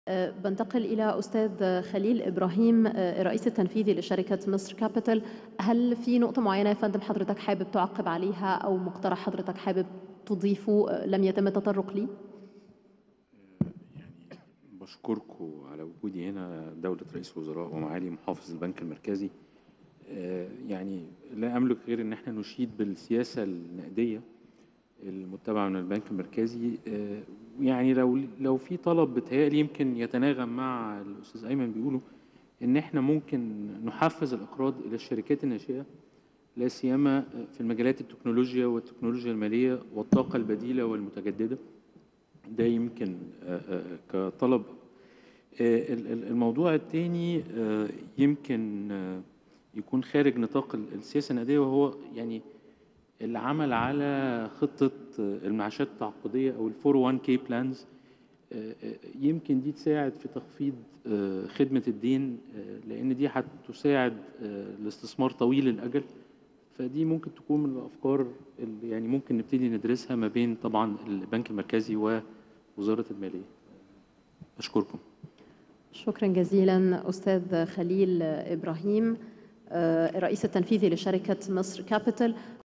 أه، بنتقل إلى أستاذ خليل إبراهيم أه، الرئيس التنفيذي لشركة مصر كابيتال هل في نقطة معينة يا فندم حضرتك حابب تعقب عليها أو مقترح حضرتك حابب تضيفه أه، لم يتم التطرق ليه؟ بشكركم على وجودي هنا دولة رئيس الوزراء ومعالي محافظ البنك المركزي آه، يعني لا أملك غير أن احنا نشيد بالسياسة النقدية المتبعة من البنك المركزي آه، يعني لو لو في طلب بتهيألي يمكن يتناغم مع الأستاذ أيمن بيقوله إن احنا ممكن نحفز الإقراض إلى الشركات الناشئة لا سيما في المجالات التكنولوجيا والتكنولوجيا المالية والطاقة البديلة والمتجددة ده يمكن آه، آه، كطلب آه، ال- ال- الموضوع الثاني يمكن آه، يكون خارج نطاق ال- السياسة النقدية وهو يعني العمل على خطة آه، المعاشات التعاقدية أو ال 401k plans آه، آه، يمكن دي تساعد في تخفيض آه، خدمة الدين آه، لأن دي هتساعد آه، الاستثمار طويل الأجل فدي ممكن تكون من الافكار اللي يعني ممكن نبتدي ندرسها ما بين طبعا البنك المركزي ووزاره الماليه اشكركم شكرا جزيلا أستاذ خليل إبراهيم أه، الرئيس التنفيذي لشركة مصر كابيتال